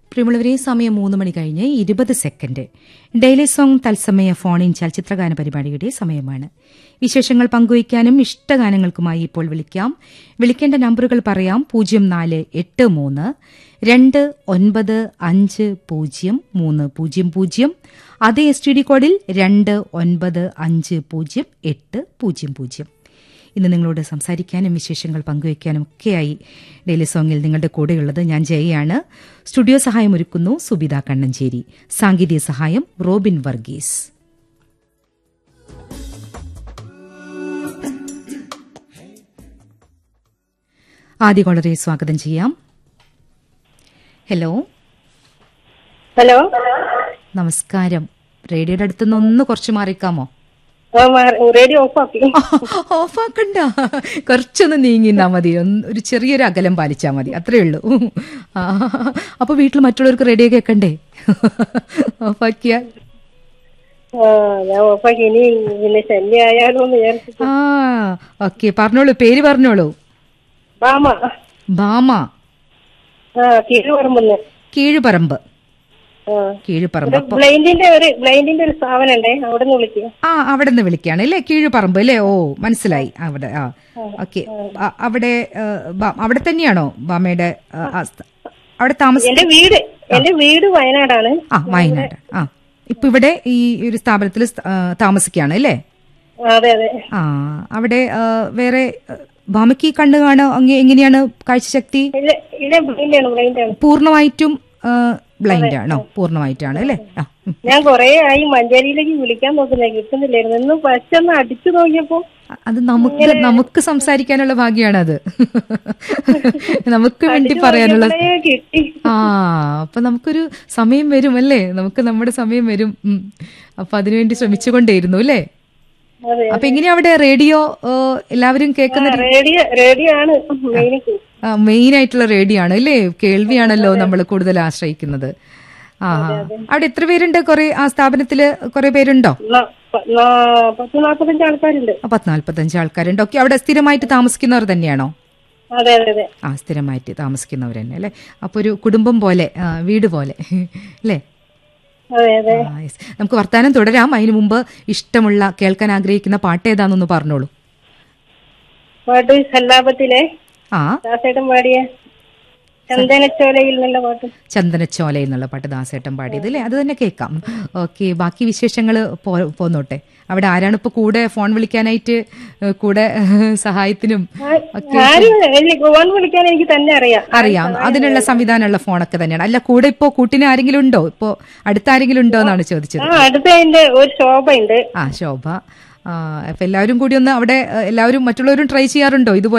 പ്രിയമുള്ളവരെ സമയം മൂന്ന് മണി കഴിഞ്ഞ് ഇരുപത് സെക്കൻഡ് ഡെയിലി സോങ് തത്സമയ ഫോൺ ഇൻ ചലച്ചിത്രഗാന പരിപാടിയുടെ സമയമാണ് വിശേഷങ്ങൾ പങ്കുവയ്ക്കാനും ഇഷ്ടഗാനങ്ങൾക്കുമായി ഇപ്പോൾ വിളിക്കാം വിളിക്കേണ്ട നമ്പറുകൾ പറയാം പൂജ്യം നാല് എട്ട് മൂന്ന് രണ്ട് ഒൻപത് അഞ്ച് പൂജ്യം മൂന്ന് പൂജ്യം പൂജ്യം അതേ എസ് ടി ഡി കോഡിൽ രണ്ട് ഒൻപത് അഞ്ച് പൂജ്യം എട്ട് പൂജ്യം പൂജ്യം ഇന്ന് നിങ്ങളോട് സംസാരിക്കാനും വിശേഷങ്ങൾ പങ്കുവയ്ക്കാനും ഒക്കെയായി ഡെയിലി സോങ്ങിൽ നിങ്ങളുടെ കൂടെയുള്ളത് ഞാൻ ജയയാണ് സ്റ്റുഡിയോ സഹായം ഒരുക്കുന്നു സുബിത കണ്ണഞ്ചേരി സാങ്കേതിക സഹായം റോബിൻ വർഗീസ് ആദ്യ കോളറെ സ്വാഗതം ചെയ്യാം ഹലോ ഹലോ നമസ്കാരം റേഡിയോയുടെ അടുത്തുനിന്ന് ഒന്ന് കുറച്ച് മാറിക്കാമോ ആ, മാറി- റേഡിയോ ഓഫ് ആക്കി ഓഫാക്കണ്ട കുറച്ചൊന്ന് നീങ്ങിന്നാ മതി ഒന്ന് ഒരു ചെറിയൊരു അകലം പാലിച്ചാ മതി അത്രേ ഉള്ളൂ ആ, അപ്പൊ വീട്ടിൽ മറ്റുള്ളവർക്ക് റേഡിയോ കേൾക്കണ്ടേ ഓഫാക്കിയാൽ ആ ഞാൻ ഓഫാക്കി ഇനി പിന്നെ ശല്യം ആയാലോ എന്ന് വിചാരിച്ചു ആ ഓക്കെ പറഞ്ഞോളൂ പേര് പറഞ്ഞോളൂ ബാമ ബാമ ആ കീഴ് പറമ്പെന്ന് കീഴുപറമ്പ് ആ കീഴുപറമ്പ് ഇത് ബ്ലൈൻഡിന്റെ ഒരു ബ്ലൈൻഡിന്റെ ഒരു സ്ഥാപനം ഉണ്ടേ അവിടെ നിന്ന് വിളിക്കുക ആ അവിടെ നിന്ന് വിളിക്കുകയാണ് അല്ലേ കീഴുപറമ്പ് അല്ലേ ഓ മനസ്സിലായി അവിടെ ആ ഓക്കെ അവിടെ ആ, ബ- അവിടെ തന്നെയാണോ ബാമയുടെ ആ, ആ, സ്ഥ- അവിടെ താമസ എന്റെ വീട് എന്റെ വീട് വയനാടാണ് ആ വയനാട് ആ ഇപ്പൊ ഇവിടെ ഈ ഒരു സ്ഥാപനത്തിൽ താമസിക്കുകയാണ് അല്ലേ ആ, അതെ അതെ ആ അവിടെ ആ, വേറെ ആ, ഭാമയ്ക്ക് ഈ കണ്ണ് കാണോ അങ്ങ് എങ്ങനെയാണ് കാഴ്ചശക്തി ഇല്ല ഇല്ല ബ്ലൈൻഡാണ് ബ്ലൈൻഡാണ് പൂർണ്ണമായിട്ടും ബ്ലൈൻഡ് ആണോ പൂർണ്ണമായിട്ടാണ് അല്ലേ ആ ഉം. ഞാൻ കൊറേ ആയി മഞ്ചേരിയിലേക്ക് വിളിക്കാൻ നോക്കുന്നേ കിട്ടുന്നില്ലായിരുന്നു ഇന്ന് പച്ചൊന്ന് അടിച്ചു നോക്കിയപ്പോ അത് നമുക്ക് നമുക്ക് സംസാരിക്കാനുള്ള ഭാഗ്യമാണത് നമുക്ക് വേണ്ടി പറയാനുള്ള ഇവിടെയേ കിട്ടി ആ അപ്പൊ നമുക്കൊരു സമയം വരും അല്ലേ നമുക്ക് നമ്മുടെ സമയം വരും ഉം. അപ്പൊ അതിനുവേണ്ടി ശ്രമിച്ചുകൊണ്ടേയിരുന്നു അല്ലേ അതെ അപ്പൊ എങ്ങനെയാ അവിടെ റേഡിയോ ഏ, എല്ലാവരും കേൾക്കുന്ന റേഡിയോ റേഡിയോ ആണ് മെയിൻ മെയിൻ ആയിട്ടുള്ള റേഡിയോ ആണ് അല്ലേ കേൾവിയാണല്ലോ നമ്മൾ കൂടുതൽ ആശ്രയിക്കുന്നത് ആ അവിടെ എത്ര പേരുണ്ട് കുറെ ആ സ്ഥാപനത്തില് കുറെ പേരുണ്ടോ ന- പ- ന- പത്ത് നാൽപ്പത്തഞ്ച് ആൾക്കാരുണ്ട് ആ, പത്ത് നാല്പത്തഞ്ച് ആൾക്കാരുണ്ട് ഓക്കെ അവിടെ സ്ഥിരമായിട്ട് താമസിക്കുന്നവർ തന്നെയാണോ അതെ അതെ അതെ ആ സ്ഥിരമായിട്ട് താമസിക്കുന്നവർ തന്നെ അല്ലേ അപ്പൊ ഒരു കുടുംബം പോലെ ആ, വീട് പോലെ അല്ലേ അതെ അതെ ആ, yes. നമുക്ക് വർത്താനം തുടരാം അതിനു മുമ്പ് ഇഷ്ടമുള്ള കേൾക്കാൻ ആഗ്രഹിക്കുന്ന പാട്ട് ഏതാണെന്നൊന്ന് പറഞ്ഞോളൂ പാട്ട് സല്ലാപത്തിലെ ആ ദാസേട്ടൻ പാടിയ ചന്ദനച്ചോലയിൽ എന്നുള്ള പാട്ട് ചന്ദനച്ചോല എന്നുള്ള പാട്ട് ദാസേട്ടൻ പാടിയത് അല്ലേ അത് തന്നെ കേൾക്കാം ഓക്കെ ബാക്കി വിശേഷങ്ങൾ പോന്നോട്ടെ അവിടെ ആരാണ് ഇപ്പൊ കൂടെ ഫോൺ വിളിക്കാനായിട്ട് ഏഹ്, കൂടെ ഏഹ്, സഹായത്തിനും ഒക്കെ ആരും വലിയ ഗോവൻ വിളിക്കാൻ എനിക്ക് തന്നെ അറിയാം അറിയാം അതിനുള്ള സംവിധാനമുള്ള ഫോണൊക്കെ തന്നെയാണ് അല്ല കൂടെ ഇപ്പോ കൂട്ടിന് ആരെങ്കിലും ഉണ്ടോ ഇപ്പോ അടുത്ത ആരെങ്കിലും ഉണ്ടോ എന്നാണ് ചോദിച്ചത് ആ അടുത്ത അതിന്റെ ഒരു ശോഭ ഉണ്ട് ആ ശോഭ ആ, അപ്പൊ എല്ലാവരും കൂടി ഒന്ന് അവിടെ ഏഹ്, എല്ലാവരും മറ്റുള്ളവരും ട്രൈ ചെയ്യാറുണ്ടോ ഇതുപോലെ